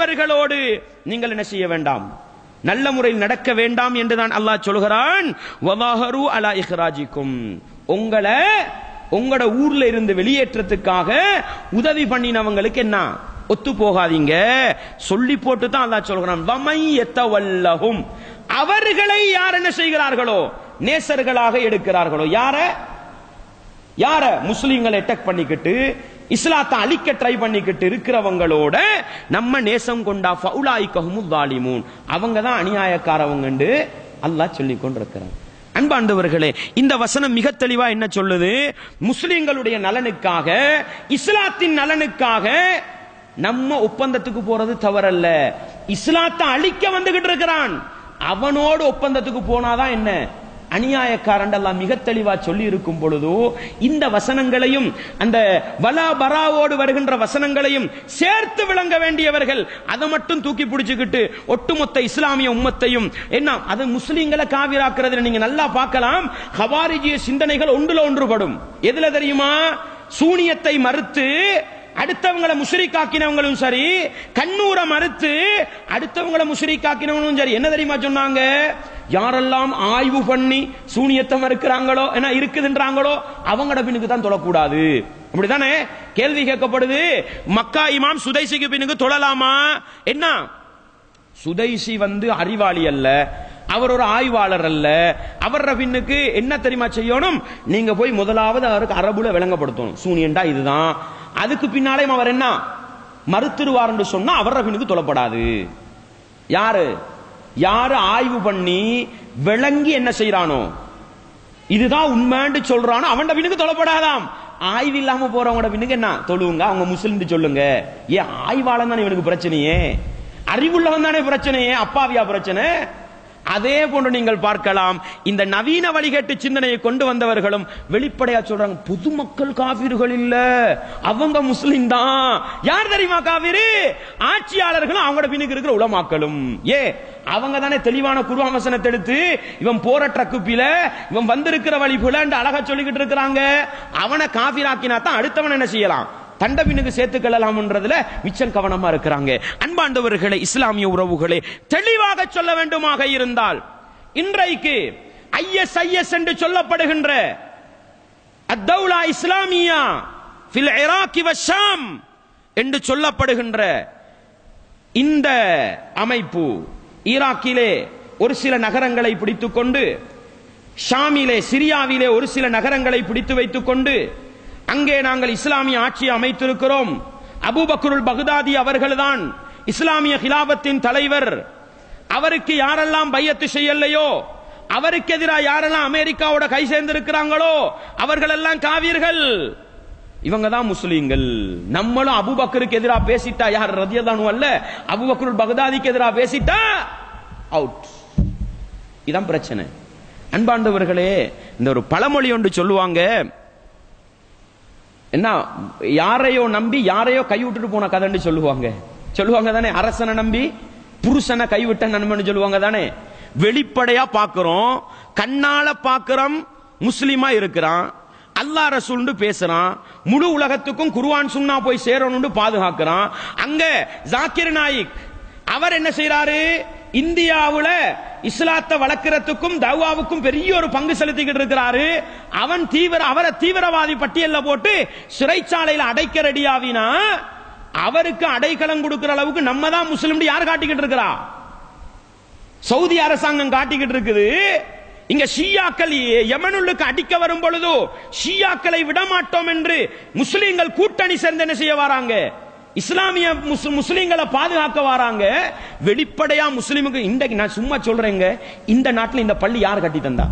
அவர்களோடு நீங்கள் என்ன செய்ய வேண்டாம் நல்ல முறையில் நடக்க வேண்டாம் என்றுதான் அல்லாஹ் சொல்கிறான் வவாஹரு அலா இஹ்ராஜிக்கும் உங்களை உங்களோட ஊர்ல இருந்து வெளியேற்றத்துக்காக உதவி பண்ணினவங்களுக்கு என்ன ஒத்து போகாதீங்க சொல்லி போட்டு தான் அல்லாஹ் சொல்கிறான் வமை எத்தவல்லஹும் அவர்களை யார் என்ன செய்கிறார்களோ நேசர்களாக எடுக்கிறார்களோ யார யார முஸ்லீம்களை அட்டாக் பண்ணிக்கிட்டு இஸ்லாத்தை அழிக்க ட்ரை பண்ணிக்கிட்டு இருக்கிறவங்களோட நம்ம நேசம் கொண்டா ஃபவுலாய்கஹுமு தாலிமூன் அவங்க தான் அநியாயக்காரவங்கண்டு அல்லாஹ் சொல்லி கொண்டிருக்கிறான் அன்பாண்டவர்களே இந்த வசனம் மிக தெளிவா என்ன சொல்லுது முஸ்லிம்களுடைய நலனுக்காக இஸ்லாத்தின் நலனுக்காக நம்ம ஒப்பந்தத்துக்கு போறது தவறல்ல இஸ்லாத்தை அழிக்க வந்துகிட்டு இருக்கிறான் அவனோடு ஒப்பந்தத்துக்கு போனாதான் என்ன அநியாயக்காரன் எல்லாம் மிக தெளிவா சொல்லி இருக்கும் பொழுது இந்த வசனங்களையும் அந்த வலா பராவோடு வருகின்ற வசனங்களையும் சேர்த்து விளங்க வேண்டியவர்கள் அதை மட்டும் தூக்கி பிடிச்சுக்கிட்டு ஒட்டுமொத்த இஸ்லாமிய உம்மத்தையும் என்ன அது முஸ்லீம்களை காவிராக்குறதுல நீங்க நல்லா பார்க்கலாம் ஹவாரிஜிய சிந்தனைகள் ஒன்றுல ஒன்றுபடும் எதுல தெரியுமா சூனியத்தை மறுத்து அடுத்தவங்களை முஷரிக்காக்கினவங்களும் சரி கண்ணூர மறுத்து அடுத்தவங்களை முஷரிக்காக்கினவங்களும் சரி என்ன தெரியுமா சொன்னாங்க யாரெல்லாம் ஆய்வு பண்ணி சூனியத்தை மறுக்கிறாங்களோ என்ன இருக்குதுன்றாங்களோ அவங்களோட பின்னுக்கு தான் தொழக்கூடாது அப்படிதானே கேள்வி கேட்கப்படுது மக்கா இமாம் சுதைசிக்கு பின்னுக்கு தொழலாமா என்ன சுதைசி வந்து அறிவாளி அல்ல அவர் ஒரு ஆய்வாளர் அல்ல அவர பின்னுக்கு என்ன தெரியுமா செய்யணும் நீங்க போய் முதலாவது அவருக்கு அரபுல விளங்கப்படுத்தணும் சூனியன்டா இதுதான் அதுக்கு பின்னாலே அவர் என்ன மறுத்துருவார் என்று சொன்னா அவர பின்னுக்கு தொழப்படாது யாரு யாரு ஆய்வு பண்ணி விளங்கி என்ன செய்யறானோ இதுதான் உண்மைன்னு சொல்றானோ அவன் பின்னுக்கு தொழப்படாதாம் ஆய்வு இல்லாம போறவங்களோட பின்னுக்கு என்ன தொழுவுங்க அவங்க முஸ்லிம் சொல்லுங்க ஏன் ஆய்வாளன் தானே இவனுக்கு பிரச்சனையே அறிவுள்ளவன் தானே பிரச்சனையே அப்பாவியா பிரச்சனை அதே போன்று நீங்கள் பார்க்கலாம் இந்த நவீன வழிகட்டு சிந்தனையை கொண்டு வந்தவர்களும் வெளிப்படையா சொல்றாங்க பொதுமக்கள் காவிர்கள் இல்ல அவங்க முஸ்லிம் தான் யார் தெரியுமா காவிரி ஆட்சியாளர்களும் அவங்களோட பின்னுக்கு இருக்கிற உலமாக்களும் ஏ அவங்க தானே தெளிவான குருவாமசனத்தை எடுத்து இவன் போற ட்ரக்குப்பில இவன் வந்திருக்கிற வழி புலன்னு அழகா சொல்லிக்கிட்டு இருக்கிறாங்க அவனை காபிராக்கினா தான் அடுத்தவன் என்ன செய்யலாம் தண்டபினுக்கு சேர்த்துக்கொள்ளலாம்ன்றதுல மிச்சம் கவனமா இருக்கிறாங்க அன்பாண்டவர்களே இஸ்லாமிய உறவுகளே தெளிவாக சொல்ல வேண்டுமாக இருந்தால் இன்றைக்கு ஐஎஸ் ஐஎஸ் என்று சொல்லப்படுகின்ற அத்தௌலா இஸ்லாமியா ஃபில் இராக்கி வஷாம் என்று சொல்லப்படுகின்ற இந்த அமைப்பு ஈராக்கிலே ஒரு சில நகரங்களை பிடித்துக் கொண்டு ஷாமிலே சிரியாவிலே ஒரு சில நகரங்களை பிடித்து வைத்துக் கொண்டு அங்கே நாங்கள் இஸ்லாமிய ஆட்சியை அமைத்திருக்கிறோம் அபூபக்கருல் பகுதாதி அவர்கள்தான் இஸ்லாமிய கிலாபத்தின் தலைவர் அவருக்கு யாரெல்லாம் பையத்து செய்யலையோ அவருக்கு எதிராக யாரெல்லாம் அமெரிக்காவோட கை சேர்ந்திருக்கிறாங்களோ அவர்கள் எல்லாம் காவியர்கள் இவங்க தான் முஸ்லீம்கள் நம்மளும் அபுபக்கருக்கு எதிராக பேசிட்டா யார் ரதியதானு அல்ல அபுபக்கருல் பகதாதிக்கு எதிராக பேசிட்டா அவுட் இதான் பிரச்சனை அன்பாண்டவர்களே இந்த ஒரு பழமொழி ஒன்று சொல்லுவாங்க என்ன யாரையோ நம்பி யாரையோ கைவிட்டுட்டு போன கதைன்னு சொல்லுவாங்க சொல்லுவாங்க தானே அரசனை நம்பி புருஷனை கைவிட்ட நண்பன் சொல்லுவாங்க தானே வெளிப்படையா பாக்குறோம் கண்ணால பாக்குறோம் முஸ்லிமா இருக்கிறான் அல்லா ரசூல்னு பேசுறான் முழு உலகத்துக்கும் குருவான் சுன்னா போய் சேரணும்னு பாதுகாக்கிறான் அங்க ஜாக்கிர் நாயிக் அவர் என்ன செய்யறாரு இந்தியாவுல இஸ்லாத்தை வளர்க்கறதுக்கும் தவாவுக்கும் பெரிய ஒரு பங்கு செலுத்திக்கிட்டு இருக்கிறாரு அவன் தீவிர அவரை தீவிரவாதி பட்டியல்ல போட்டு சிறைச்சாலையில அடைக்க ரெடியாவினா அவருக்கு அடைக்கலம் கொடுக்கிற அளவுக்கு நம்ம தான் முஸ்லிம் யார் காட்டிக்கிட்டு இருக்கிறா சவுதி அரசாங்கம் காட்டிக்கிட்டு இருக்குது இங்க ஷியாக்கள் யமனுள்ளுக்கு அடிக்க வரும் பொழுது ஷியாக்களை விடமாட்டோம் என்று முஸ்லிம்கள் கூட்டணி சேர்ந்து என்ன செய்ய வராங்க இஸ்லாமிய முஸ்லிம்களை பாதுகாக்க வராங்க வெளிப்படையா முஸ்லிமுக்கு இன்றைக்கு நான் சும்மா சொல்றேங்க இந்த நாட்டில் இந்த பள்ளி யார் கட்டி தந்தா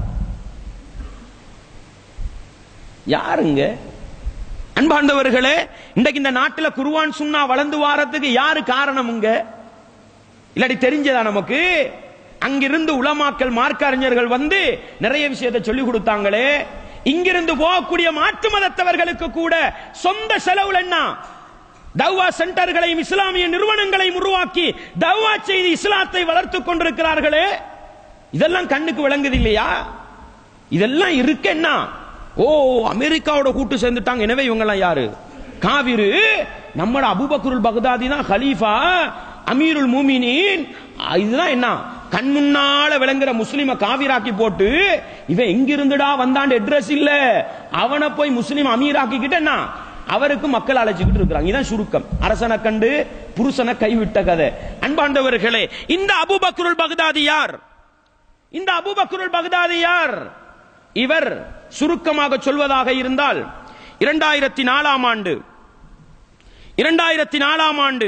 யாருங்க அன்பாண்டவர்களே இன்றைக்கு இந்த நாட்டில் குருவான் சுன்னா வளர்ந்து வாரத்துக்கு யாரு காரணமுங்க இல்லாட்டி தெரிஞ்சதா நமக்கு அங்கிருந்து உலமாக்கல் மார்க்க அறிஞர்கள் வந்து நிறைய விஷயத்தை சொல்லி கொடுத்தாங்களே இங்கிருந்து போகக்கூடிய மாற்று மதத்தவர்களுக்கு கூட சொந்த செலவுல என்ன தவ்வா சென்டர்களையும் இஸ்லாமிய நிறுவனங்களையும் உருவாக்கி தவ்வா செய்து இஸ்லாத்தை வளர்த்துக் கொண்டிருக்கிறார்களே இதெல்லாம் கண்ணுக்கு விளங்குது இல்லையா இதெல்லாம் இருக்கு என்ன ஓ அமெரிக்காவோட கூட்டு சேர்ந்துட்டாங்க எனவே இவங்க எல்லாம் யாரு காவிரு நம்மள அபுபக்குருல் பகதாதி தான் ஹலீஃபா அமீருல் மூமினின் இதுதான் என்ன கண் முன்னால விளங்குற முஸ்லிம காவிராக்கி போட்டு இவன் எங்கிருந்துடா வந்தாண்டு அட்ரஸ் இல்ல அவனை போய் முஸ்லிம் அமீராக்கிக்கிட்டு என்ன அவருக்கு மக்கள் அழைச்சிக்கிட்டு இருக்கிறாங்க இதான் சுருக்கம் அரசனை கண்டு புருஷனை கைவிட்ட கதை அன்பாண்டவர்களே இந்த அபுபக்ருல் பக்தாதி யார் இந்த அபுபக்ருல் பக்தாதி யார் இவர் சுருக்கமாக சொல்வதாக இருந்தால் இரண்டாயிரத்தி நாலாம் ஆண்டு இரண்டாயிரத்தி நாலாம் ஆண்டு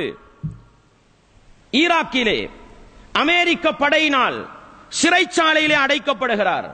ஈராக்கிலே அமெரிக்க படையினால் சிறைச்சாலையிலே அடைக்கப்படுகிறார்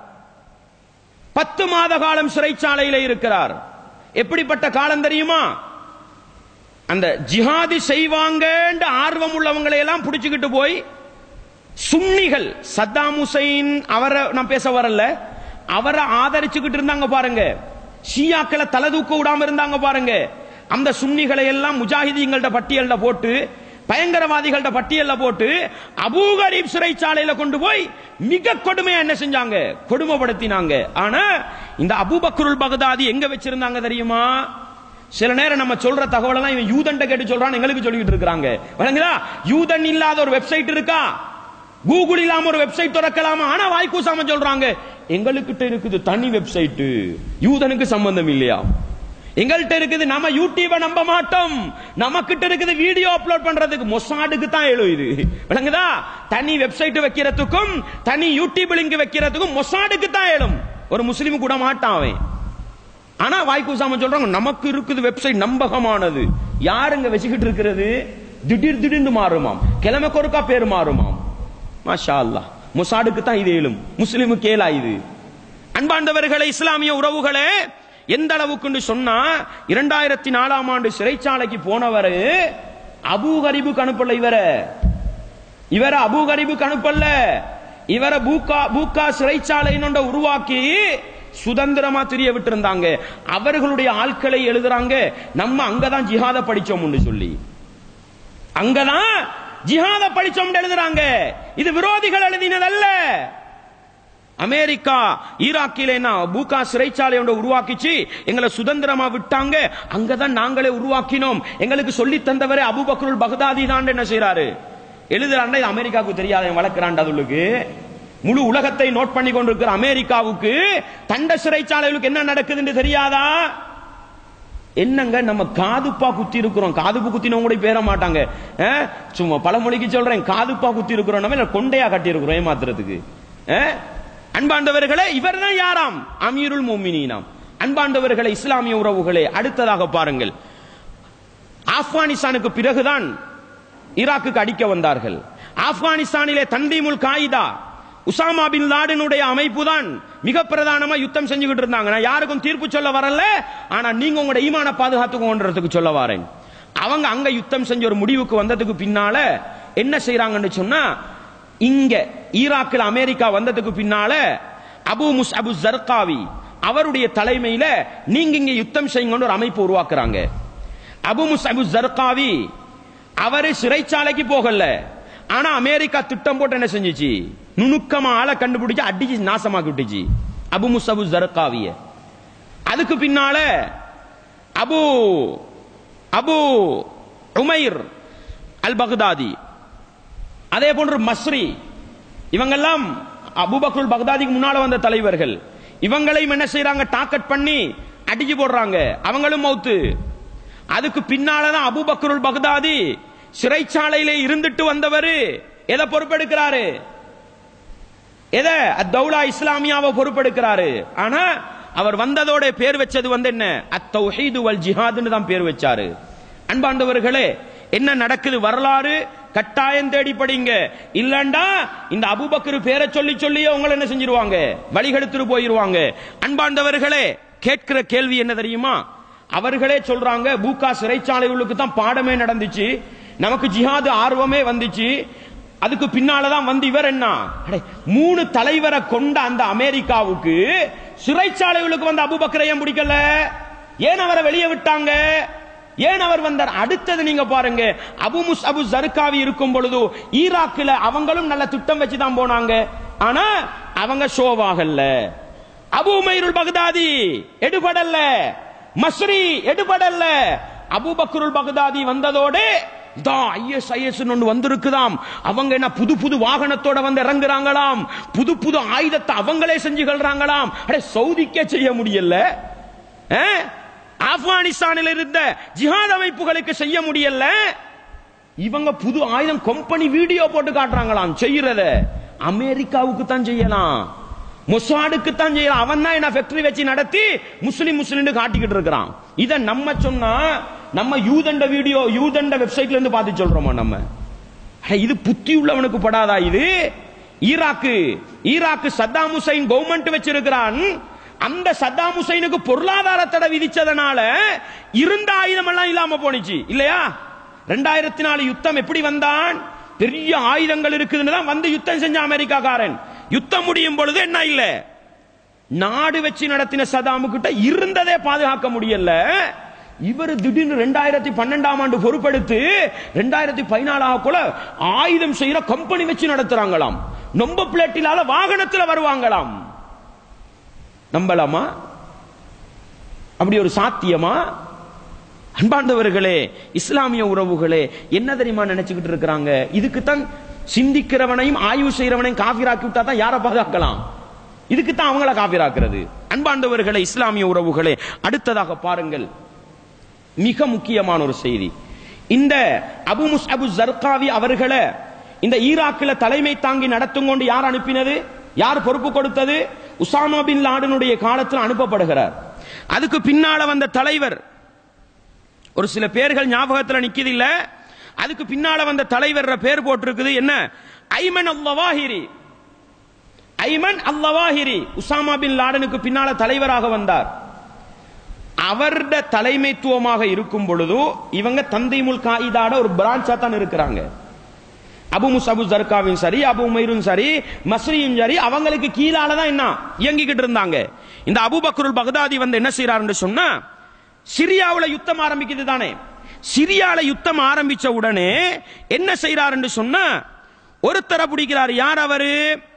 பத்து மாத காலம் சிறைச்சாலையிலே இருக்கிறார் எப்படிப்பட்ட காலம் தெரியுமா அந்த ஜிஹாதி செய்வாங்க ஆர்வம் உள்ளவங்களை எல்லாம் பிடிச்சுக்கிட்டு போய் சுன்னிகள் சத்தாம் ஹுசைன் அவரை நான் பேச வரல அவரை ஆதரிச்சுக்கிட்டு இருந்தாங்க பாருங்க ஷியாக்களை தலை தூக்க விடாம இருந்தாங்க பாருங்க அந்த சுன்னிகளை எல்லாம் முஜாஹிதீங்கள்ட்ட பட்டியல்ல போட்டு பயங்கரவாதிகள்ட்ட பட்டியல்ல போட்டு அபூகரீப் சிறைச்சாலையில கொண்டு போய் மிக கொடுமையா என்ன செஞ்சாங்க கொடுமைப்படுத்தினாங்க ஆனா இந்த அபூபக்ருல் பகதாதி எங்க வச்சிருந்தாங்க தெரியுமா சில நேரம் நம்ம சொல்ற தகவல் எல்லாம் இவன் யூதன்ட்ட கேட்டு சொல்றான் எங்களுக்கு சொல்லிட்டு இருக்காங்க வழங்குதா யூதன் இல்லாத ஒரு வெப்சைட் இருக்கா கூகுள் இல்லாம ஒரு வெப்சைட் திறக்கலாமா ஆனா வாய்க்கூசாம சொல்றாங்க எங்களுக்கிட்ட இருக்குது தனி வெப்சைட் யூதனுக்கு சம்பந்தம் இல்லையா எங்கள்கிட்ட இருக்குது நம்ம யூடியூப நம்ப மாட்டோம் நமக்கிட்ட இருக்குது வீடியோ அப்லோட் பண்றதுக்கு மொசாடுக்கு தான் எழும் இது விளங்குதா தனி வெப்சைட் வைக்கிறதுக்கும் தனி யூடியூப் லிங்க் வைக்கிறதுக்கும் மொசாடுக்கு தான் எழும் ஒரு முஸ்லீம் கூட மாட்டான் அவன் ஆனா வாய்க்கூசாம சொல்றாங்க நமக்கு இருக்குது வெப்சைட் நம்பகமானது யாருங்க வச்சுக்கிட்டு இருக்கிறது திடீர் திடீர்னு மாறுமாம் கிழமை கொறுக்கா பேர் மாறுமாம் மாஷா அல்லாஹ் முசாடுக்கு தான் இது ஏழும் முஸ்லிமுக்கு ஏலா இது அன்பாண்டவர்களே இஸ்லாமிய உறவுகளே எந்த அளவுக்கு சொன்னா இரண்டாயிரத்தி நாலாம் ஆண்டு சிறைச்சாலைக்கு போனவர் அபு கரிபுக்கு அனுப்பல இவர இவர அபு கரிபுக்கு அனுப்பல இவர பூக்கா பூக்கா சிறைச்சாலைன்னு உருவாக்கி சுதந்திரமா தெரிய விட்டு இருந்தாங்க அவர்களுடைய ஆட்களை எழுதுறாங்க நம்ம அங்கதான் ஜிஹாத படிச்சோம்னு சொல்லி அங்கதான் ஜிஹாத படிச்சோம் எழுதுறாங்க இது விரோதிகள் எழுதினதல்ல அமெரிக்கா ஈராக்கில என்ன பூகா சிறைச்சாலை ஒன்று உருவாக்கிச்சு எங்களை சுதந்திரமா விட்டாங்க அங்கதான் நாங்களே உருவாக்கினோம் எங்களுக்கு சொல்லி தந்தவரே அபுபக்ருல் பகதாதி தான் என்ன செய்யறாரு எழுதுறாண்டா இது அமெரிக்காவுக்கு தெரியாத வளர்க்கிறாண்டா அதுக்கு முழு உலகத்தை நோட் பண்ணி கொண்டிருக்கிற அமெரிக்காவுக்கு தண்ட சிறைச்சாலைகளுக்கு என்ன நடக்குதுன்னு தெரியாதா என்னங்க நம்ம காதுப்பா குத்தி இருக்கிறோம் காதுப்பு குத்தினவங்க கூட பேர மாட்டாங்க அஹ், சும்மா பழமொழிக்கு சொல்றேன் காதுப்பா குத்தி இருக்கிறோம் நம்ம இல்ல கொண்டையா கட்டி இருக்கிறோம் ஏமாத்துறதுக்கு அஹ், அன்பாண்டவர்களே இவர் தான் யாராம் அமீருல் மோமினாம் அன்பாண்டவர்களே இஸ்லாமிய உறவுகளே அடுத்ததாக பாருங்கள் ஆப்கானிஸ்தானுக்கு பிறகுதான் ஈராக்குக்கு அடிக்க வந்தார்கள் ஆப்கானிஸ்தானிலே தந்தீமுல் காயிதா உசாமா பின் லாடனுடைய அமைப்பு தான் மிக பிரதானமா யுத்தம் செஞ்சுக்கிட்டு இருந்தாங்க நான் யாருக்கும் தீர்ப்பு சொல்ல வரல ஆனா நீங்க உங்களோட ஈமான பாதுகாத்துக்கோன்றதுக்கு சொல்ல வரேன் அவங்க அங்க யுத்தம் செஞ்ச ஒரு முடிவுக்கு வந்ததுக்கு பின்னால என்ன செய்யறாங்கன்னு சொன்னா இங்க ஈராக்கில் அமெரிக்கா வந்ததுக்கு பின்னால அபு முஸ் அபு ஜர்காவி அவருடைய தலைமையில நீங்க இங்க யுத்தம் செய்யுங்கன்னு ஒரு அமைப்பு உருவாக்குறாங்க அபு முஸ் அபு ஜர்காவி அவரு சிறைச்சாலைக்கு போகல ஆனா அமெரிக்கா திட்டம் போட்டு என்ன செஞ்சுச்சு நுணுக்கமா ஆளை கண்டுபிடிச்சு அடிச்சு நாசமாக்கி விட்டுச்சு அபு முசபு ஜர்காவிய அதுக்கு பின்னால அபு அபு உமைர் அல் பக்தாதி அதே போன்று மஸ்ரி இவங்கெல்லாம் அபுபக்ருல் பக்தாதிக்கு முன்னால வந்த தலைவர்கள் இவங்களையும் என்ன செய்யறாங்க டாக்கெட் பண்ணி அடிச்சு போடுறாங்க அவங்களும் மௌத்து அதுக்கு பின்னாலதான் அபுபக்ருல் பக்தாதி சிறைச்சாலையிலே இருந்துட்டு வந்தவர் எதை பொறுப்பெடுக்கிறாரு எதை அத்தௌலா இஸ்லாமியாவை பொறுப்பெடுக்கிறாரு ஆனா அவர் வந்ததோட பேர் வச்சது வந்து என்ன அத்தௌஹீது வல் ஜிஹாதுன்னு தான் பேர் வச்சாரு அன்பாண்டவர்களே என்ன நடக்குது வரலாறு கட்டாயம் தேடி படிங்க இல்லண்டா இந்த அபுபக்கர் பேரை சொல்லி சொல்லியே உங்களை என்ன செஞ்சிருவாங்க வழிகெடுத்துட்டு போயிருவாங்க அன்பாண்டவர்களே கேட்கிற கேள்வி என்ன தெரியுமா அவர்களே சொல்றாங்க பூக்கா சிறைச்சாலைகளுக்கு தான் பாடமே நடந்துச்சு நமக்கு ஜிஹாது ஆர்வமே வந்துச்சு அதுக்கு பின்னாலதான் வந்து இவர் என்ன அடே, மூணு தலைவரை கொண்ட அந்த அமெரிக்காவுக்கு சிறைச்சாலைகளுக்கு வந்து அபுபக்கரை ஏன் பிடிக்கல ஏன் அவரை வெளியே விட்டாங்க ஏன் அவர் வந்தார் அடுத்தது நீங்க பாருங்க அபு முஸ் அபு ஜர்காவி இருக்கும் பொழுது ஈராக்ல அவங்களும் நல்ல திட்டம் வச்சு தான் போனாங்க ஆனா அவங்க ஷோவாகல்ல அபு உமைருல் பக்தாதி எடுபடல்ல மஸ்ரி எடுபடல்ல அபுபக்ருல் பக்தாதி வந்ததோடு தா ஐஎஸ் ஐஎஸ் ஒன்று வந்திருக்குதாம் அவங்க என்ன புது புது வாகனத்தோட வந்து இறங்குறாங்களாம் புது புது ஆயுதத்தை அவங்களே செஞ்சு கொள்றாங்களாம் அடே சவுதிக்கே செய்ய முடியல ஆ? ஆப்கானிஸ்தானில் இருந்த ஜிஹாத் அமைப்புகளுக்கு செய்ய முடியல இவங்க புது ஆயுதம் கம்பெனி வீடியோ போட்டு காட்டுறாங்களாம் செய்யறத அமெரிக்காவுக்கு தான் செய்யலாம் மொசாடுக்கு தான் செய்யலாம் அவன் தான் என்ன ஃபேக்டரி வச்சு நடத்தி முஸ்லிம் முஸ்லிம் காட்டிக்கிட்டு இருக்கிறான் இத நம்ம சொன்னா நம்ம யூதண்ட வீடியோ யூதண்ட வெப்சைட்ல இருந்து பார்த்து சொல்றோமா நம்ம அட, இது புத்தி உள்ளவனுக்கு படாதா இது Iraq Iraq Saddam Hussein government வச்சிருக்கிறான் அந்த சத்தாம் ஹுசைனுக்கு பொருளாதார தடை விதிச்சதனால இருந்த ஆயுதம் எல்லாம் இல்லாம போனுச்சு இல்லையா ரெண்டாயிரத்தி நாலு யுத்தம் எப்படி வந்தான் பெரிய ஆயுதங்கள் இருக்குதுன்னு தான் வந்து யுத்தம் செஞ்ச அமெரிக்காக்காரன் யுத்தம் முடியும் பொழுது என்ன இல்ல நாடு வச்சு நடத்தின சதாமு கிட்ட இருந்ததே பாதுகாக்க முடியல இவர் திடீர்னு ரெண்டாயிரத்தி பன்னெண்டாம் ஆண்டு பொறுப்பெடுத்து ரெண்டாயிரத்தி பதினாலாக கூட ஆயுதம் செய்யற கம்பெனி வச்சு நடத்துறாங்களாம் நொம்ப பிளேட்டிலால வாகனத்துல வருவாங்களாம் நம்பலாமா அப்படி ஒரு சாத்தியமா அன்பார்ந்தவர்களே இஸ்லாமிய உறவுகளே என்ன தெரியுமா நினைச்சுக்கிட்டு இருக்கிறாங்க இதுக்கு தான் சிந்திக்கிறவனையும் ஆய்வு செய்யறவனையும் காபிராக்கி விட்டா தான் யாரை பாதுகாக்கலாம் இதுக்கு தான் அவங்கள காபிராக்குறது அன்பார்ந்தவர்களே இஸ்லாமிய உறவுகளே அடுத்ததாக பாருங்கள் மிக முக்கியமான ஒரு செய்தி இந்த அபு முஸ் அபு ஜர்காவி அவர்களை இந்த ஈராக்கில் தலைமை தாங்கி நடத்தும் கொண்டு யார் அனுப்பினது யார் பொறுப்பு கொடுத்தது உசாமா பின் லாடனுடைய காலத்தில் அனுப்பப்படுகிறார் அதுக்கு பின்னால வந்த தலைவர் ஒரு சில பேர்கள் ஞாபகத்தில் நிக்குது இல்ல அதுக்கு பின்னால வந்த தலைவர் பேர் போட்டிருக்குது என்ன ஐமன் அல்லவாஹிரி ஐமன் அல்லவாஹிரி உசாமா பின் லாடனுக்கு பின்னால தலைவராக வந்தார் அவருட தலைமைத்துவமாக இருக்கும் பொழுது இவங்க தந்தைமுல் காயிதாட ஒரு பிரான்ச்சா தான் இருக்கிறாங்க அபு முசபு ஜர்காவும் சரி அபு உமைரும் சரி மஸ்ரியும் சரி அவங்களுக்கு கீழால தான் என்ன இயங்கிக்கிட்டு இருந்தாங்க இந்த அபு பக்ருல் பகதாதி வந்து என்ன செய்யறாருன்னு சொன்னா சிரியாவுல யுத்தம் ஆரம்பிக்குது தானே சிரியால யுத்தம் ஆரம்பிச்ச உடனே என்ன செய்யறாருன்னு சொன்னா ஒருத்தரை பிடிக்கிறார் யார் அவரு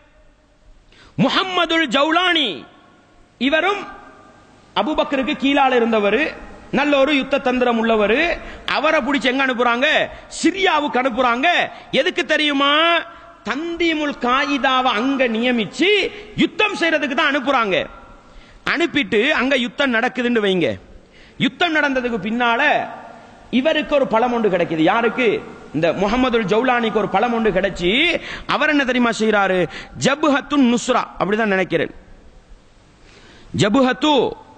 முஹம்மதுல் ஜவுலானி இவரும் அபுபக்கருக்கு கீழால இருந்தவர் நல்ல ஒரு யுத்த தந்திரம் உள்ளவர் அவரை பிடிச்சு எங்க அனுப்புறாங்க சிரியாவுக்கு அனுப்புறாங்க எதுக்கு தெரியுமா தந்திமுல் காயிதாவை அங்க நியமிச்சு யுத்தம் செய்யறதுக்கு தான் அனுப்புறாங்க அனுப்பிட்டு அங்க யுத்தம் நடக்குதுன்னு வைங்க யுத்தம் நடந்ததுக்கு பின்னால இவருக்கு ஒரு பழம் ஒன்று கிடைக்குது யாருக்கு இந்த முகமது ஜவுலானிக்கு ஒரு பழம் ஒன்று கிடைச்சி அவர் என்ன தெரியுமா செய்யறாரு ஜபுஹத்துன் நுஸ்ரா அப்படிதான் நினைக்கிறேன் ஜபுஹத்து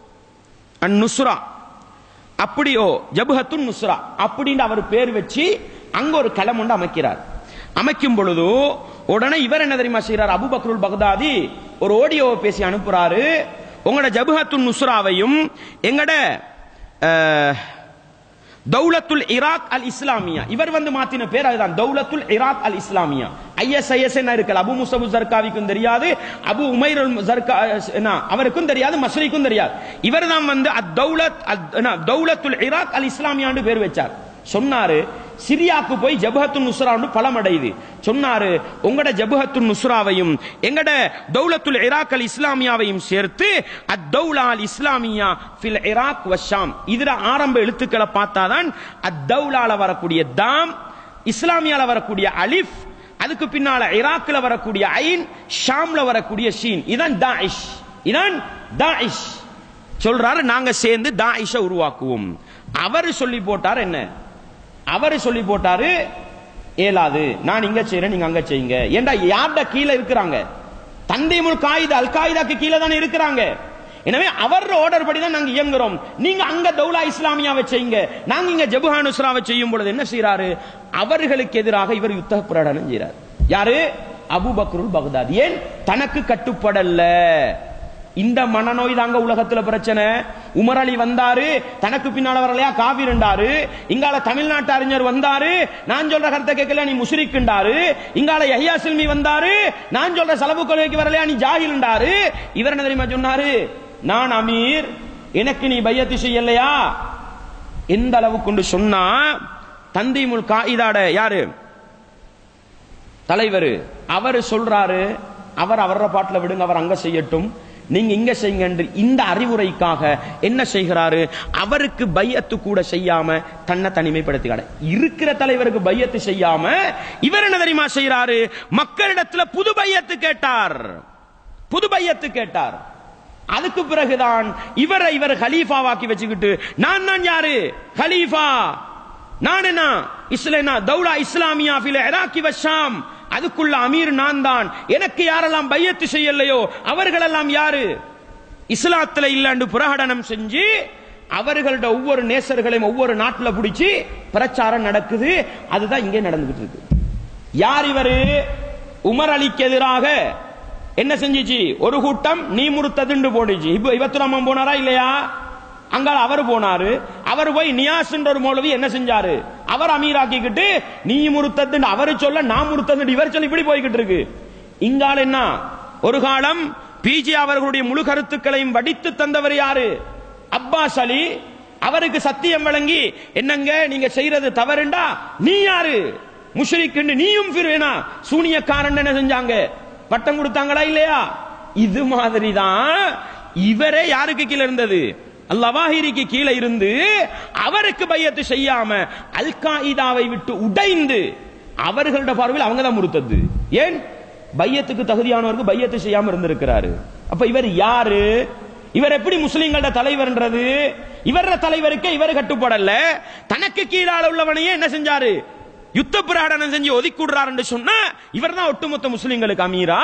அன் நுஸ்ரா அப்படியோ ஜபுஹத்துன் நுஸ்ரா அப்படின்னு அவர் பேர் வச்சு அங்க ஒரு களம் ஒன்று அமைக்கிறார் அமைக்கும் பொழுது உடனே இவர் என்ன தெரியுமா செய்யறார் அபுபக்ருல் பக்தாதி ஒரு ஓடியோவை பேசி அனுப்புறாரு உங்களோட ஜபுஹத்துன் நுஸ்ராவையும் எங்கட அஹ், தௌலத்துல் இராக் அல் இஸ்லாமியா இவர் வந்து மாத்தின பேர் அதுதான் தௌலத்துல் இராக் அல் இஸ்லாமியா ஐஎஸ்ஐஎஸ் என்ன இருக்கல அபு முசபு ஜர்காவிக்கும் தெரியாது அபு உமைர் ஜர்கா என்ன அவருக்கும் தெரியாது மஸ்ரிக்கும் தெரியாது இவர் தான் வந்து அத்தௌலத் அத்- என்ன, தௌலத்துல் இராக் அல் இஸ்லாமியான்னு பேர் வச்சார் சொன்னாரு சிரியாக்கு போய் ஜபஹத்து நுஸ்ரான்னு பலம் அடையுது சொன்னாரு உங்கட ஜபஹத்து நுஸ்ராவையும் எங்கட தௌலத்துல் இராக் அல் இஸ்லாமியாவையும் சேர்த்து அத்தௌலா அல் இஸ்லாமியா ஃபில் இராக் வஷாம் இதுல ஆரம்ப எழுத்துக்களை பார்த்தாதான் அத்தௌலால வரக்கூடிய தாம் இஸ்லாமியால வரக்கூடிய அலிஃப் அதுக்கு பின்னால இராக்ல வரக்கூடிய ஐன் ஷாம்ல வரக்கூடிய ஷீன் இதான் தாயிஷ் இதான் தாயிஷ் சொல்றாரு நாங்க சேர்ந்து தாயிஷ உருவாக்குவோம் அவர் சொல்லி போட்டார் என்ன அவர் சொல்லி போட்டாரு ஏலாது நான் இங்க செய்யறேன் நீங்க அங்க செய்யுங்க ஏண்டா யார்ட கீழே இருக்கிறாங்க தந்தைமுல் காயிதா அல் காயிதாக்கு கீழே தானே இருக்கிறாங்க எனவே அவர் ஆர்டர் படி தான் நாங்க இயங்குறோம் நீங்க அங்க தௌலா இஸ்லாமியாவை செய்யுங்க நாங்க இங்க ஜபுஹான் உஸ்ராவை செய்யும் பொழுது என்ன செய்யறாரு அவர்களுக்கு எதிராக இவர் யுத்த பிரகடனம் செய்யறார் யாரு அபு பக்ருல் பக்தாதி ஏன் தனக்கு கட்டுப்படல இந்த மனநோய் தாங்க உலகத்துல பிரச்சனை உமர் அலி வந்தாரு தனக்கு பின்னால வரலையா காவிரண்டாரு இங்கால தமிழ்நாட்டு அறிஞர் வந்தாரு நான் சொல்ற கருத்தை கேட்கல நீ முஷ்ரிக்குண்டாரு இங்கால யஹ்யா சில்மி வந்தாரு நான் சொல்ற சலபு கொள்கைக்கு வரலையா நீ ஜாகில்ண்டாரு இவர் என்ன தெரியுமா சொன்னாரு நான் அமீர் எனக்கு நீ பையத்து செய்யலையா எந்த அளவுக்கு கொண்டு சொன்னா தந்திமுல் காயிதாட யாரு தலைவர் அவர் சொல்றாரு அவர் அவர பாட்டுல விடுங்க அவர் அங்க செய்யட்டும் நீங்க இங்க செய்யுங்க என்று இந்த அறிவுரைக்காக என்ன செய்கிறாரு அவருக்கு பையத்து கூட செய்யாம தன்னை தனிமைப்படுத்திக்காட இருக்கிற தலைவருக்கு பையத்து செய்யாம இவர் என்ன தெரியுமா செய்யறாரு மக்களிடத்துல புது பையத்து கேட்டார் புது பையத்து கேட்டார் அதுக்கு பிறகுதான் இவரை இவர் ஹலீஃபாவாக்கி வச்சுக்கிட்டு நான் தான் யாரு ஹலீஃபா நான் என்ன இஸ்லேனா தௌலா இஸ்லாமியா ஃபில் இராக்கி வஷாம் அதுக்குள்ள அமீர் நான் தான் எனக்கு யாரெல்லாம் பையத்து செய்யலையோ அவர்களெல்லாம் யாரு இஸ்லாத்துல இல்லன்னு பிரகடனம் செஞ்சு அவர்களோட ஒவ்வொரு நேசர்களையும் ஒவ்வொரு நாட்டுல பிடிச்சி பிரச்சாரம் நடக்குது அதுதான் இங்கே நடந்துகிட்டு இருக்கு யார் இவரு உமர் அலிக்கு எதிராக என்ன செஞ்சுச்சு ஒரு கூட்டம் நீ முறுத்ததுண்டு போடுச்சு இப்ப இவத்துராமன் போனாரா இல்லையா அங்கால அவர் போனாரு அவர் போய் நியாஸ்ன்ற ஒரு மௌலவி என்ன செஞ்சாரு அவர் அமீராக்கிக்கிட்டு நீ முறுத்ததுன்னு அவர் சொல்ல நான் முறுத்தது இவர் சொல்லி இப்படி போய்கிட்டு இருக்கு இங்கால என்ன ஒரு காலம் பிஜி அவர்களுடைய முழு கருத்துக்களையும் வடித்து தந்தவர் யாரு அப்பாஸ் அலி அவருக்கு சத்தியம் வழங்கி என்னங்க நீங்க செய்யறது தவறுண்டா நீ யாரு முஷ்ரிக்குன்னு நீயும் ஃபிர்வேனா சூனியக்காரன் என்ன செஞ்சாங்க பட்டம் கொடுத்தாங்களா இல்லையா இது மாதிரி தான் இவரே யாருக்கு கீழே இருந்தது அல்லவாஹிரிக்கு கீழே இருந்து அவருக்கு பையத்து செய்யாம அல் காயிதாவை விட்டு உடைந்து அவர்களோட பார்வையில் அவங்க தான் முறுத்தது ஏன் பையத்துக்கு தகுதியானவருக்கு பையத்து செய்யாம இருந்திருக்கிறாரு அப்ப இவர் யாரு இவர் எப்படி முஸ்லிம்களோட தலைவர்ன்றது இவர தலைவருக்கு இவர் கட்டுப்படல தனக்கு கீழால உள்ளவனையே என்ன செஞ்சாரு யுத்த பிரகடனம் செஞ்சு ஒதுக்கிடுறாரு சொன்னா இவர் தான் ஒட்டுமொத்த முஸ்லிம்களுக்கு அமீரா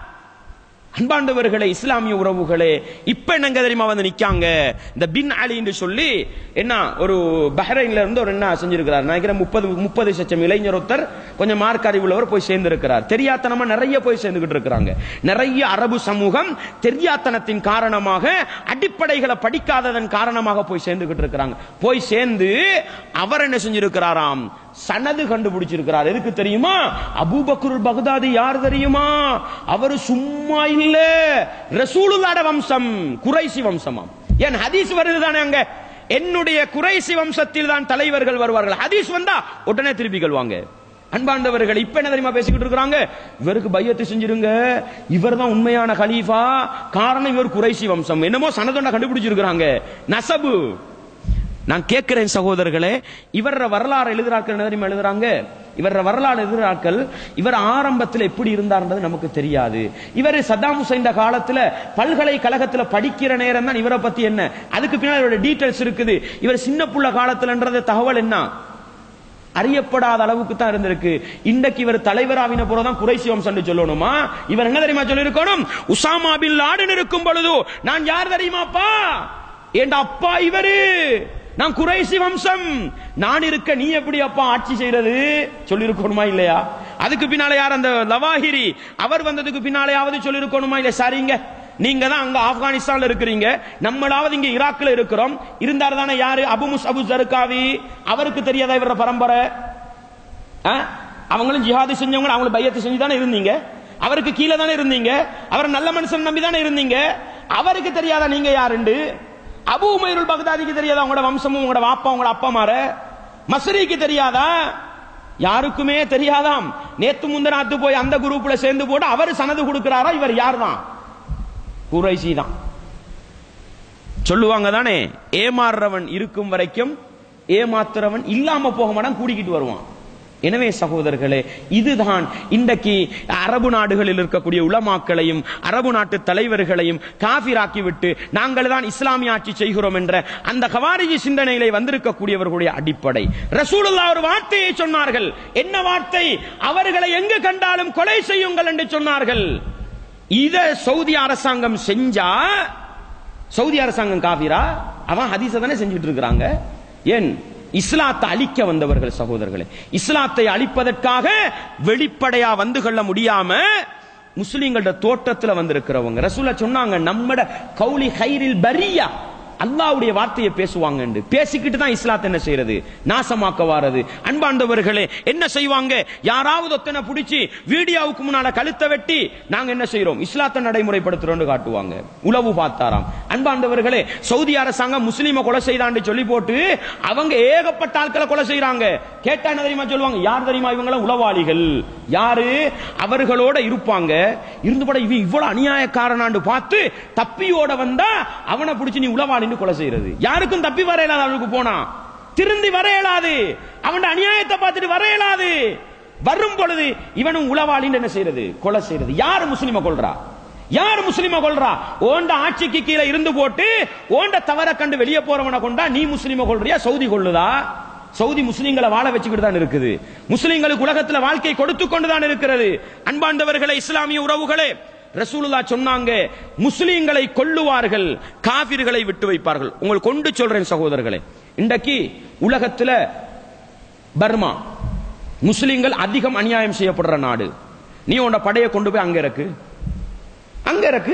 அன்பாண்டவர்களே இஸ்லாமிய உறவுகளே இப்ப என்னங்க தெரியுமா வந்து நிக்காங்க இந்த பின் அலின்னு சொல்லி என்ன ஒரு பஹ்ரைன்ல இருந்து ஒரு என்ன செஞ்சிருக்கிறார் நினைக்கிறேன் முப்பது முப்பது லட்சம் இளைஞர் ஒருத்தர் கொஞ்சம் மார்க் அறிவுள்ளவர் போய் சேர்ந்து இருக்கிறார் தெரியாத்தனமா நிறைய போய் சேர்ந்துகிட்டு இருக்கிறாங்க நிறைய அரபு சமூகம் தெரியாத்தனத்தின் காரணமாக அடிப்படைகளை படிக்காததன் காரணமாக போய் சேர்ந்துகிட்டு இருக்கிறாங்க போய் சேர்ந்து அவர் என்ன செஞ்சிருக்கிறாராம் சனது கண்டுபிடிச்சிருக்கிறார் எதுக்கு தெரியுமா அபூபக்கருல் பகதாதி யார் தெரியுமா அவர் சும்மா இல்ல ரசூலுல்லாட வம்சம் குறைசி வம்சமாம் ஏன் ஹதீஸ் வருது தானே அங்க என்னுடைய குறைசி வம்சத்தில் தான் தலைவர்கள் வருவார்கள் ஹதீஸ் வந்தா உடனே திருப்பி கொள்வாங்க அன்பாண்டவர்கள் இப்ப என்ன தெரியுமா பேசிக்கிட்டு இருக்கிறாங்க இவருக்கு பையத்து செஞ்சிருங்க இவர் தான் உண்மையான கலீஃபா காரணம் இவர் குறைசி வம்சம் என்னமோ சனதொண்ட கண்டுபிடிச்சிருக்கிறாங்க நசபு நான் கேட்கிறேன் சகோதரர்களே இவர வரலாறு எழுதுறாக்கள் என்ன தெரியுமா எழுதுறாங்க இவர வரலாறு எழுதுறாக்கள் இவர் ஆரம்பத்தில் எப்படி இருந்தார்ன்றது நமக்கு தெரியாது இவர் சத்தாம் ஹுசைன் காலத்துல பல்கலைக்கழகத்துல படிக்கிற நேரம் தான் இவரை பத்தி என்ன அதுக்கு பின்னாடி இவரோட டீடைல்ஸ் இருக்குது இவர் சின்ன புள்ள காலத்துலன்றது தகவல் என்ன அறியப்படாத அளவுக்கு தான் இருந்திருக்கு இன்றைக்கு இவர் தலைவராவின போறதான் குறைசி வம்சம் சொல்லணுமா இவர் என்ன தெரியுமா சொல்லியிருக்கணும் உசாமா பின் லாடன் இருக்கும் பொழுது நான் யார் தெரியுமாப்பா என் அப்பா இவரு நான் குறைசி வம்சம் நான் இருக்க நீ எப்படி அப்பா ஆட்சி செய்யறது சொல்லிருக்கணுமா இல்லையா அதுக்கு பின்னால யார் அந்த லவாஹிரி அவர் வந்ததுக்கு பின்னாலேயாவது சொல்லிருக்கணுமா இல்ல சரிங்க நீங்க தான் அங்க ஆப்கானிஸ்தான்ல இருக்கிறீங்க நம்மளாவது இங்க ஈராக்ல இருக்கிறோம் இருந்தார் தானே யாரு அபு முஸ் அபு ஜர்காவி அவருக்கு தெரியாதா இவர பரம்பரை ஆ? அவங்களும் ஜிஹாது செஞ்சவங்க அவங்களும் பையத்து செஞ்சு தானே இருந்தீங்க அவருக்கு கீழே தானே இருந்தீங்க அவர் நல்ல மனுஷன் நம்பி தானே இருந்தீங்க அவருக்கு தெரியாதா நீங்க யாருண்டு அபு உமைருல் பக்தாதிக்கு தெரியாதா உங்களோட வம்சமும் உங்களோட வாப்பா உங்களோட அப்பா மாற மசரிக்கு தெரியாதா யாருக்குமே தெரியாதாம் நேத்து முந்தநாத்து போய் அந்த குரூப்ல சேர்ந்து போட்டு அவர் சனது கொடுக்கிறாரா இவர் யார் தான் குறைசி தான் சொல்லுவாங்க தானே ஏமாறுறவன் இருக்கும் வரைக்கும் ஏமாத்துறவன் இல்லாம போக மாட்டான் கூடிக்கிட்டு வருவான் எனவே சகோதரர்களே இதுதான் இன்றைக்கு அரபு நாடுகளில் இருக்கக்கூடிய உலமாக்களையும் அரபு நாட்டு தலைவர்களையும் காபிராக்கி விட்டு நாங்கள் தான் இஸ்லாமிய ஆட்சி செய்கிறோம் என்ற அந்த கவாரிஜி சிந்தனையிலே வந்திருக்கக்கூடியவர்களுடைய அடிப்படை ரசூலுல்லா ஒரு வார்த்தையை சொன்னார்கள் என்ன வார்த்தை அவர்களை எங்கு கண்டாலும் கொலை செய்யுங்கள் என்று சொன்னார்கள் இத சவுதி அரசாங்கம் செஞ்சா சவுதி அரசாங்கம் காபிரா அவன் ஹதீஸ தானே செஞ்சுட்டு இருக்கிறாங்க ஏன் இஸ்லாத்தை அழிக்க வந்தவர்கள் சகோதரர்களே இஸ்லாத்தை அழிப்பதற்காக வெளிப்படையா வந்து கொள்ள முடியாம முஸ்லிம்களோட தோட்டத்துல வந்திருக்கிறவங்க ரசூலா சொன்னாங்க நம்மட கௌலி ஹைரில் பரியா அல்லாஹ்வுடைய வார்த்தையை பேசுவாங்க என்று பேசிக்கிட்டு தான் இஸ்லாத்தை என்ன செய்யறது நாசமாக்க வாரது அன்பாண்டவர்களே என்ன செய்வாங்க யாராவது ஒத்தனை பிடிச்சி வீடியோவுக்கு முன்னால கழுத்தை வெட்டி நாங்க என்ன செய்யறோம் இஸ்லாத்தை நடைமுறைப்படுத்துறோம்னு காட்டுவாங்க உளவு பார்த்தாராம் அன்பாண்டவர்களே சவுதி அரசாங்கம் முஸ்லீமை கொலை செய்தான்னு சொல்லி போட்டு அவங்க ஏகப்பட்ட ஆட்களை கொலை செய்யறாங்க கேட்டா என்ன தெரியுமா சொல்லுவாங்க யார் தெரியுமா இவங்கள உளவாளிகள் யாரு அவர்களோட இருப்பாங்க இருந்து கூட இவன் இவ்வளவு அநியாயக்காரனாண்டு பார்த்து தப்பியோட வந்தா அவனை பிடிச்சு நீ உளவாளின்னு கொலை செய்யறது யாருக்கும் தப்பி வர இயலாது அவனுக்கு போனா திருந்தி வர இயலாது அவன் அநியாயத்தை பார்த்துட்டு வர இயலாது வரும் பொழுது இவனும் உளவாளின்னு என்ன செய்யறது கொலை செய்யறது யாரு முஸ்லிம கொள்றா யார் முஸ்லிம கொள்றா ஓண்ட ஆட்சிக்கு கீழே இருந்து போட்டு ஓண்ட தவற கண்டு வெளியே போறவனை கொண்டா நீ முஸ்லிம கொள்றியா சவுதி கொள்ளுதா சவுதி முஸ்லிம்களை வாழ வச்சுக்கிட்டு தான் இருக்குது முஸ்லிம்களுக்கு உலகத்துல வாழ்க்கை கொடுத்து கொண்டு தான் இருக்கிறது அன்பாண்டவர்களே இஸ்லாமிய உறவுகளே ரசூலுல்லா சொன்னாங்க முஸ்லிம்களை கொல்லுவார்கள் காபிர்களை விட்டு வைப்பார்கள் உங்களுக்கு கொண்டு சொல்றேன் சகோதரர்களே இன்றைக்கு உலகத்துல பர்மா முஸ்லிம்கள் அதிகம் அநியாயம் செய்யப்படுற நாடு நீ உன்னோட படையை கொண்டு போய் அங்க இருக்கு அங்க இருக்கு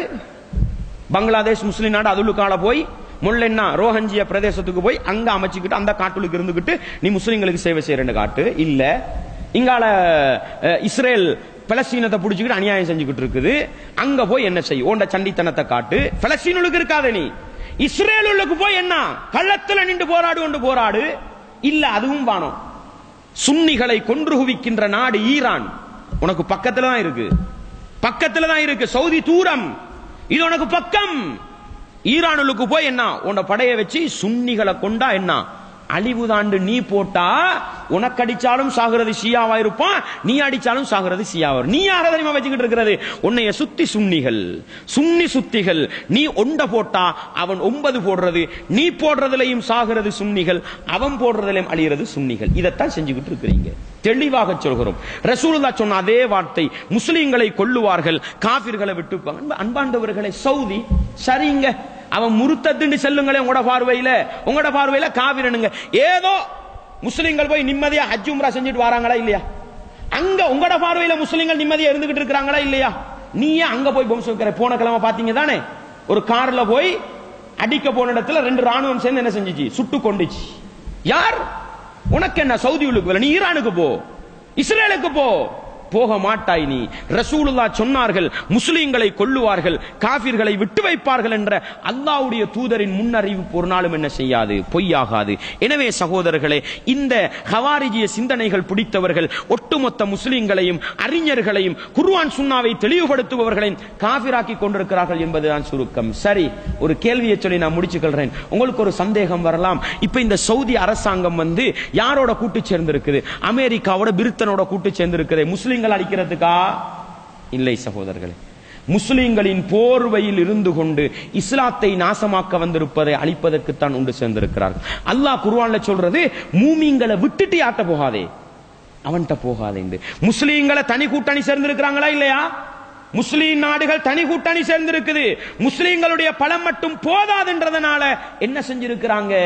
பங்களாதேஷ் முஸ்லிம் நாடு அதுலுக்கால போய் முள்ளென்னா ரோஹஞ்சிய பிரதேசத்துக்கு போய் அங்க அமைச்சுக்கிட்டு அந்த காட்டுலுக்கு இருந்துகிட்டு நீ முஸ்லிம்களுக்கு சேவை செய்யறேன்னு காட்டு இல்ல இங்கால அஹ், இஸ்ரேல் பலஸ்தீனத்தை புடிச்சுக்கிட்டு அநியாயம் செஞ்சுக்கிட்டு இருக்குது அங்க போய் என்ன செய் உண்ட சண்டித்தனத்தை காட்டு பலஸ்தீனுக்கு இருக்காத நீ இஸ்ரேலுக்கு போய் என்ன கள்ளத்துல நின்று போராடு கொண்டு போராடு இல்ல அதுவும் வானம் சுன்னிகளை கொன்று குவிக்கின்ற நாடு ஈரான் உனக்கு பக்கத்துல தான் இருக்கு பக்கத்துல தான் இருக்கு சவுதி தூரம் இது உனக்கு பக்கம் ஈரானுக்கு போய் என்ன உன்னை படைய வச்சு சுன்னிகளை கொண்டா என்ன அழிவு தாண்டு நீ போட்டா உனக்கு அடிச்சாலும் சாகுறது ஷியாவா இருப்பான் நீ அடிச்சாலும் சாகுறது ஷியாவா நீ யார தெரியுமா வச்சுக்கிட்டு இருக்கிறது உன்னைய சுத்தி சுன்னிகள் சுன்னி சுத்திகள் நீ ஒண்ட போட்டா அவன் ஒன்பது போடுறது நீ போடுறதுலயும் சாகுறது சுன்னிகள் அவன் போடுறதுலயும் அழியிறது சுன்னிகள் இதைத்தான் செஞ்சுக்கிட்டு இருக்கிறீங்க தெளிவாக சொல்கிறோம் ரசூலுல்லா சொன்ன அதே வார்த்தை முஸ்லிம்களை கொல்லுவார்கள் காபிர்களை விட்டு வைப்பாங்க. அன்பாண்டவர்களை சவுதி சரிங்க அவன் முருத்தத்துன்னு செல்லுங்களே உங்களோட பார்வையில உங்களோட பார்வையில காவிரனுங்க ஏதோ முஸ்லிம்கள் போய் நிம்மதியா ஹஜ் உம்ரா செஞ்சுட்டு வராங்களா இல்லையா அங்க உங்களோட பார்வையில முஸ்லிம்கள் நிம்மதியா இருந்துகிட்டு இருக்கிறாங்களா இல்லையா நீ ஏன் அங்க போய் பொம்சம் வைக்கிற போன கிழமை பாத்தீங்க தானே ஒரு கார்ல போய் அடிக்க போன இடத்துல ரெண்டு ராணுவம் சேர்ந்து என்ன செஞ்சுச்சு சுட்டு கொண்டுச்சு யார் உனக்கு என்ன சவுதி உள்ளுக்கு நீ ஈரானுக்கு போ இஸ்ரேலுக்கு போ போக மாட்டாய் நீ ரசூலுல்லா சொன்னார்கள் முஸ்லிம்களை கொல்லுவார்கள் காபிர்களை விட்டு வைப்பார்கள் என்ற அல்லாஹ்வுடைய தூதரின் முன்னறிவிப்பு ஒரு நாளும் என்ன செய்யாது பொய்யாகாது எனவே சகோதரர்களே இந்த ஹவாரிஜிய சிந்தனைகள் பிடித்தவர்கள் ஒட்டுமொத்த முஸ்லிம்களையும் அறிஞர்களையும் குர்ஆன் சுன்னாவை தெளிவுபடுத்துபவர்களையும் காபிராக்கி கொண்டிருக்கிறார்கள் என்பதுதான் சுருக்கம் சரி ஒரு கேள்வியை சொல்லி நான் முடிச்சுக்கொள்றேன் உங்களுக்கு ஒரு சந்தேகம் வரலாம் இப்ப இந்த சவுதி அரசாங்கம் வந்து யாரோட கூட்டு சேர்ந்திருக்குது அமெரிக்காவோட பிரிட்டனோட கூட்டு சேர்ந்திருக்குது முஸ்லிம்கள் அடிக்கிறதுக்கா இல்லை சகோதரர்களே முஸ்லிம்களின் போர்வையில் இருந்து கொண்டு இஸ்லாத்தை நாசமாக்க வந்திருப்பதை அழிப்பதற்குத்தான் உண்டு சேர்ந்திருக்கிறார்கள் அல்லாஹ் குர்ஆன்ல சொல்றது மூமிங்களை விட்டுட்டு யாட்ட போகாதே அவன்கிட்ட போகாதே என்று முஸ்லீம்களை தனி கூட்டணி சேர்ந்திருக்கிறாங்களா இல்லையா முஸ்லீம் நாடுகள் தனி கூட்டணி சேர்ந்திருக்குது முஸ்லீம்களுடைய பலம் மட்டும் போதாதுன்றதுனால என்ன செஞ்சிருக்கிறாங்க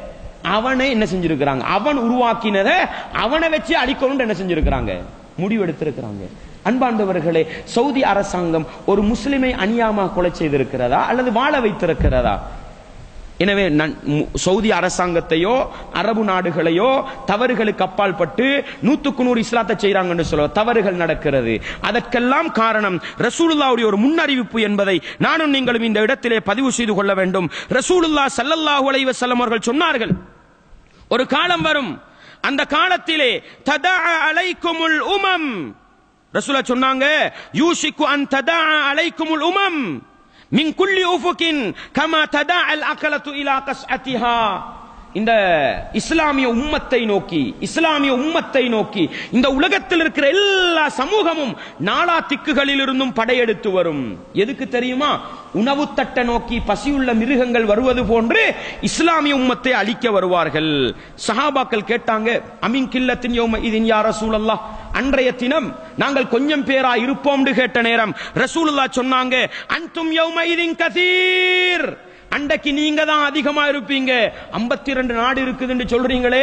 அவனை என்ன செஞ்சிருக்கிறாங்க அவன் உருவாக்கினத அவனை வச்சு அழிக்கணும் என்ன செஞ்சிருக்கிறாங்க முடிவு எடுத்திருக்கிறாங்க அன்பாண்டவர்களே சவுதி அரசாங்கம் ஒரு முஸ்லிமை அநியாயமாக கொலை செய்திருக்கிறதா அல்லது வாழ வைத்திருக்கிறதா எனவே நன்- மு- சவுதி அரசாங்கத்தையோ அரபு நாடுகளையோ தவறுகளுக்கு அப்பால் பட்டு நூத்துக்கு நூறு இஸ்லாத்தை செய்றாங்கன்னு சொல்ல தவறுகள் நடக்கிறது அதற்கெல்லாம் காரணம் ரசூலுல்லாவுடைய ஒரு முன்னறிவிப்பு என்பதை நானும் நீங்களும் இந்த இடத்திலே பதிவு செய்து கொள்ள வேண்டும் ரசூலுல்லா ஸல்லல்லாஹு அலைஹி வஸல்லம் அவர்கள் சொன்னார்கள் ஒரு காலம் வரும் அந்த காலத்திலே ததா அலைக்குமுல் உமம் ரசூலா சொன்னாங்க யூஷிக்கு அன் ததா அலைக்குமுல் உமம் மின் குல்லி உஃபுகின் கமா ததா அல் அகலத்து இலா கஸ்அத்திஹா இந்த இஸ்லாமிய உம்மத்தை நோக்கி இஸ்லாமிய உம்மத்தை நோக்கி இந்த உலகத்தில் இருக்கிற எல்லா சமூகமும் நாலா திக்குகளில் இருந்தும் படையெடுத்து வரும் எதுக்கு தெரியுமா உணவு தட்டை நோக்கி பசியுள்ள மிருகங்கள் வருவது போன்று இஸ்லாமிய உம்மத்தை அழிக்க வருவார்கள் சஹாபாக்கள் கேட்டாங்க அமின் கில்லத்தின் யோம இதின் யார் ரசூலல்லாஹ் அன்றைய தினம் நாங்கள் கொஞ்சம் பேரா இருப்போம்னு கேட்ட நேரம் ரசூலுல்லாஹ் சொன்னாங்க அன்தும் யௌம இதின் கதீர் அன்றைக்கு நீங்க தான் அதிகமா இருப்பீங்க 52 நாடு இருக்குதுன்னு சொல்றீங்களே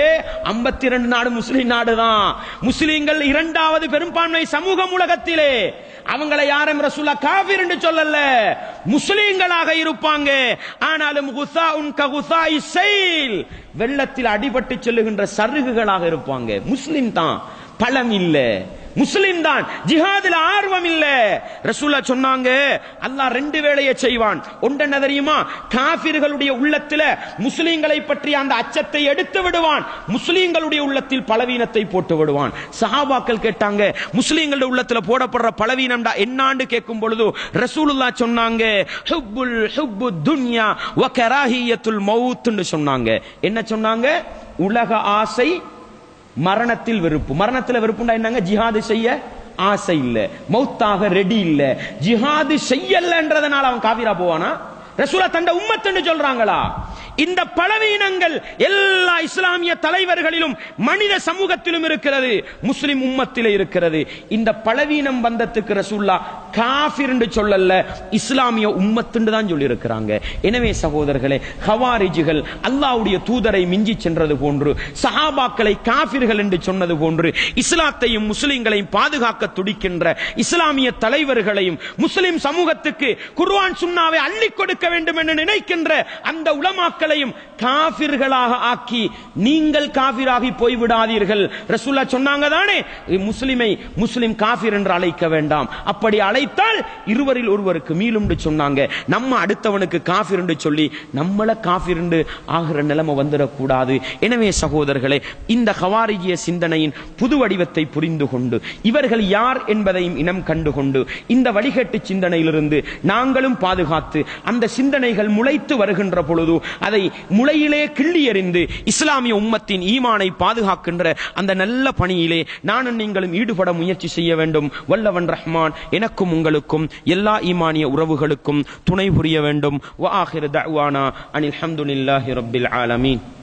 52 நாடு முஸ்லிம் நாடு தான் முஸ்லிம்கள் இரண்டாவது பெரும்பான்மை சமூகம் உலகத்திலே அவங்களை யாரும் ரசூலா காபிர் என்று சொல்லல முஸ்லிம்களாக இருப்பாங்க ஆனாலும் குசாஉன் ககுசாஇ ஸைல் வெள்ளத்தில் அடிபட்டு செல்லுகின்ற சருகுகளாக இருப்பாங்க முஸ்லிம் தான் பலம் இல்ல முஸ்லிம் தான் ஜிஹாதுல ஆர்வம் இல்ல ரசூலா சொன்னாங்க அல்லாஹ் ரெண்டு வேளையை செய்வான் ஒன்றென்ன தெரியுமா காபிர்களுடைய உள்ளத்துல முஸ்லிம்களை பற்றி அந்த அச்சத்தை எடுத்து விடுவான் முஸ்லிம்களுடைய உள்ளத்தில் பலவீனத்தை போட்டு விடுவான் சஹாபாக்கள் கேட்டாங்க முஸ்லிம்களுடைய உள்ளத்துல போடப்படுற பலவீனம்டா என்னான்னு கேட்கும் பொழுது ரசூலுல்லா சொன்னாங்க ஹுப்புல் ஹுப்பு துன்யா வ கராஹியத்துல் மௌத்னு சொன்னாங்க என்ன சொன்னாங்க உலக ஆசை மரணத்தில் வெறுப்பு மரணத்துல வெறுப்புண்டா என்னங்க ஜிஹாது செய்ய ஆசை இல்ல மௌத்தாக ரெடி இல்ல ஜிஹாது செய்யலன்றதுனால அவன் காவிரா போவானா ரசூலா தண்ட உம்மத்துன்னு சொல்றாங்களா இந்த பலவீனங்கள் எல்லா இஸ்லாமிய தலைவர்களிலும் மனித சமூகத்திலும் இருக்கிறது முஸ்லிம் உம்மத்திலே இருக்கிறது இந்த பலவீனம் வந்ததுக்கு ரசூல்லா காஃபிர் என்று சொல்லல இஸ்லாமிய உம்மத்துன்னு தான் சொல்லி இருக்கிறாங்க எனவே சகோதரர்களே ஹவாரிஜிகள் அல்லாஹ்வுடைய தூதரை மிஞ்சி சென்றது போன்று சஹாபாக்களை காஃபிர்கள் என்று சொன்னது போன்று இஸ்லாத்தையும் முஸ்லிம்களையும் பாதுகாக்க துடிக்கின்ற இஸ்லாமிய தலைவர்களையும் முஸ்லிம் சமூகத்துக்கு குர்ஆன் சுன்னாவை அள்ளி கொடுக்க வேண்டும் என்று நினைக்கின்ற அந்த உலமாக்களையும் காபிர்களாக ஆக்கி நீங்கள் காபிராகி போய்விடாதீர்கள் ரசூல்லா சொன்னாங்க தானே முஸ்லிமை முஸ்லிம் காபிர் என்று அழைக்க வேண்டாம் அப்படி அழைத்தால் இருவரில் ஒருவருக்கு மீளும் சொன்னாங்க நம்ம அடுத்தவனுக்கு காபிர் என்று சொல்லி நம்மள காபிர் என்று ஆகிற நிலைமை வந்துடக்கூடாது எனவே சகோதரர்களே இந்த ஹவாரிஜிய சிந்தனையின் புது வடிவத்தை புரிந்து கொண்டு இவர்கள் யார் என்பதையும் இனம் கண்டுகொண்டு இந்த வழிகட்டு சிந்தனையிலிருந்து நாங்களும் பாதுகாத்து அந்த சிந்தனைகள் முளைத்து வருகின்ற பொழுது அதை முளையிலே கிள்ளி எறிந்து இஸ்லாமிய உம்மத்தின் ஈமானை பாதுகாக்கின்ற அந்த நல்ல பணியிலே நானும் நீங்களும் ஈடுபட முயற்சி செய்ய வேண்டும் வல்லவன் ரஹ்மான் எனக்கும் உங்களுக்கும் எல்லா ஈமானிய உறவுகளுக்கும் துணை புரிய வேண்டும் வ ஆஹிரு தஅவானா அனில் ஹம்துலில்லாஹி ரப்பில் ஆலமீன்